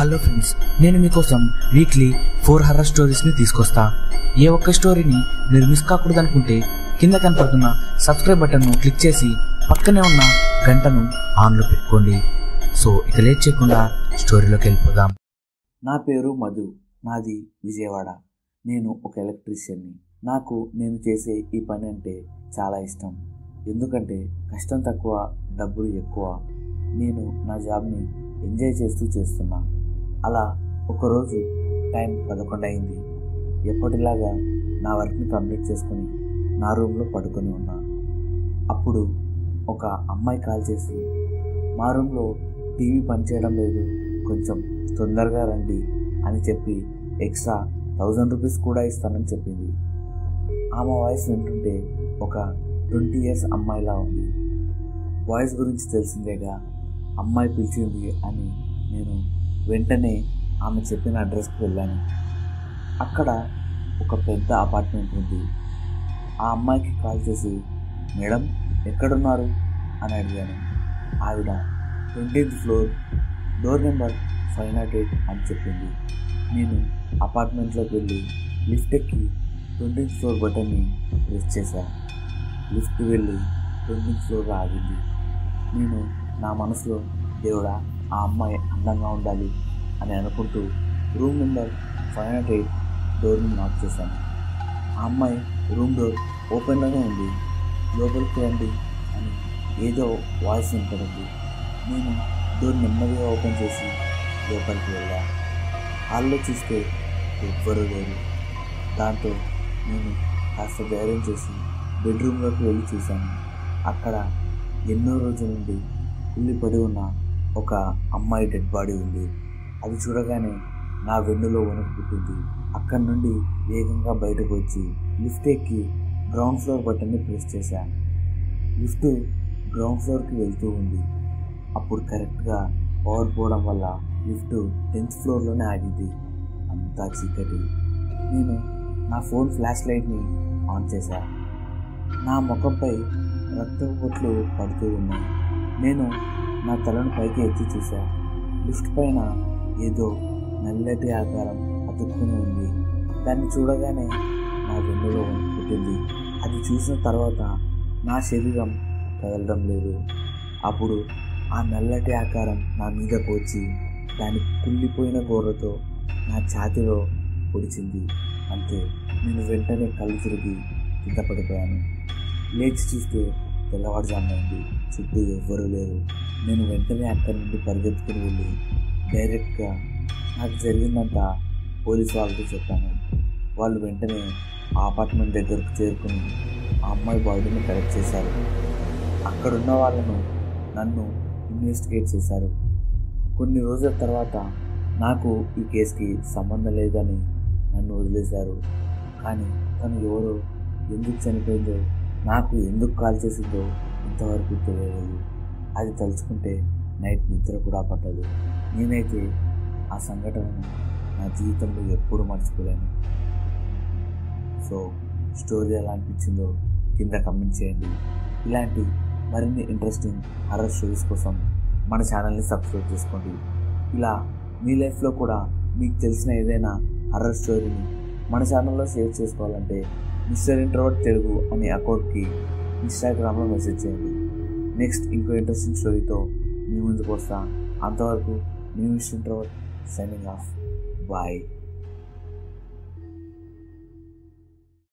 hello friends నేను మీకోసం weekly four horror స్టోరీస్ని తీసుకొస్తా ఏ ఒక్క స్టోరీని మీరు మిస్ కాకూడదు అనుకుంటే కింద కనపడుతున్న సబ్స్క్రైబ్ బటన్ను క్లిక్ చేసి పక్కనే ఉన్న గంటను ఆన్లో పెట్టుకోండి సో ఇక లేట్ చేయకుండా స్టోరీలోకి వెళ్ళిపోదాం నా పేరు మధు నాది విజయవాడ నేను ఒక ఎలక్ట్రీషియన్ని నాకు నేను చేసే ఈ పని అంటే చాలా ఇష్టం ఎందుకంటే కష్టం తక్కువ డబ్బులు ఎక్కువ నేను నా జాబ్ని ఎంజాయ్ చేస్తూ చేస్తున్నా అలా ఒకరోజు టైం పదకొండు అయింది ఎప్పటిలాగా నా వర్క్ని కంప్లీట్ చేసుకొని నా రూమ్లో పడుకొని ఉన్నా అప్పుడు ఒక అమ్మాయి కాల్ చేసి మా రూమ్లో టీవీ పనిచేయడం లేదు కొంచెం తొందరగా రండి అని చెప్పి ఎక్స్ట్రా థౌజండ్ రూపీస్ కూడా ఇస్తానని చెప్పింది ఆమె వాయిస్ వింటుంటే ఒక ట్వంటీ ఇయర్స్ అమ్మాయిలా ఉంది వాయిస్ గురించి తెలిసిందేగా అమ్మాయి పిలిచింది అని నేను వెంటనే ఆమె చెప్పిన అడ్రస్కి వెళ్ళాను అక్కడ ఒక పెద్ద అపార్ట్మెంట్ ఉంది ఆ అమ్మాయికి కాల్ చేసి మేడం ఎక్కడున్నారు అని అడిగాను ఆవిడ twentieth floor door number five naught eight అని చెప్పింది నేను అపార్ట్మెంట్లోకి వెళ్ళి లిఫ్ట్ ఎక్కి ట్వంటీన్త్ ఫ్లోర్ బటన్ని ప్రెస్ చేశాను లిఫ్ట్ వెళ్ళి ట్వంటీన్త్ ఫ్లోర్ ఆగింది నేను నా మనసులో దేవుడా ఆ అమ్మాయి అందంగా ఉండాలి అని అనుకుంటూ room number five naught eight డోర్ని నాక్ చేశాను ఆ అమ్మాయి రూమ్ డోర్ ఓపెన్లోనే ఉంది లోపలికి రండి అని ఏదో వాయిస్ వినపడింది నేను డోర్ నెమ్మదిగా ఓపెన్ చేసి లోపలికి వెళ్ళా హాల్లో చూస్తే ఎవ్వరూ లేరు దాంతో నేను కాస్త ధైర్యం చేసి బెడ్రూమ్లోకి వెళ్ళి చూశాను అక్కడ ఎన్నో రోజుల నుండి కుళ్ళిపడి ఉన్న ఒక అమ్మాయి డెడ్ బాడీ ఉంది అది చూడగానే నా వెన్నులో వణుకు పుట్టింది అక్కడి నుండి వేగంగా బయటకు వచ్చి లిఫ్ట్ ఎక్కి గ్రౌండ్ ఫ్లోర్ బటన్ని ప్రెస్ చేశాను లిఫ్ట్ గ్రౌండ్ ఫ్లోర్కి వెళ్తూ ఉంది అప్పుడు కరెక్ట్గా పవర్ పోవడం వల్ల లిఫ్ట్ టెన్త్ ఫ్లోర్లోనే ఆగింది అంతా చీకటి నేను నా ఫోన్ ఫ్లాష్ లైట్ని ఆన్ చేశా నా ముఖంపై రక్తపు బొట్లు పడుతూ ఉన్నాయి నేను నా తలను పైకి ఎత్తి చూసా లిఫ్ట్ పైన ఏదో నల్లటి ఆకారం అతుక్కుని ఉంది దాన్ని చూడగానే నా వెన్నులో వణుకు పుట్టింది అది చూసిన తర్వాత నా శరీరం కదలడం లేదు అప్పుడు ఆ నల్లటి ఆకారం నా మీదకు వచ్చి దాని కుళ్ళిపోయిన గోర్రతో నా ఛాతిలో పొడిచింది అంతే నేను వెంటనే కళ్ళు తిరిగి కింద పడిపోయాను లేచి చూస్తే తెల్లవారుజామైంది చుట్టూ ఎవ్వరూ లేరు నేను వెంటనే అక్కడి నుండి పరిగెత్తుకుని వెళ్ళి డైరెక్ట్గా నాకు జరిగిందంతా పోలీస్ వాళ్ళతో చెప్పాను వాళ్ళు వెంటనే ఆ అపార్ట్మెంట్ దగ్గరకు చేరుకుని ఆ అమ్మాయి బాడీని కలెక్ట్ చేశారు అక్కడున్న వాళ్ళను నన్ను ఇన్వెస్టిగేట్ చేశారు కొన్ని రోజుల తర్వాత నాకు ఈ కేసుకి సంబంధం లేదని నన్ను వదిలేశారు కానీ తను ఎవరో ఎందుకు చనిపోయిందో నాకు ఎందుకు కాల్ చేసిందో ఇంతవరకు తెలియలేదు అది తలుచుకుంటే నైట్ నిద్ర కూడా పట్టదు నేనైతే ఆ సంఘటనను నా జీవితంలో ఎప్పుడు మర్చిపోలేను సో స్టోరీ ఎలా అనిపించిందో కింద కమెంట్ చేయండి ఇలాంటి మరిన్ని ఇంట్రెస్టింగ్ హర్రర్ స్టోరీస్ కోసం మన ఛానల్ని సబ్స్క్రైబ్ చేసుకోండి ఇలా మీ లైఫ్లో కూడా మీకు తెలిసిన ఏదైనా హర్రర్ స్టోరీని మన ఛానల్లో షేర్ చేసుకోవాలంటే మిస్టర్ ఇంట్రోవర్ట్ తెలుగు అనే అకౌంట్కి ఇన్స్టాగ్రామ్లో మెసేజ్ చేయండి నెక్స్ట్ ఇంకో ఇంట్రెస్టింగ్ స్టోరీతో మీ ముందుకు వస్తా అంతవరకు మీ mister introvert signing off bye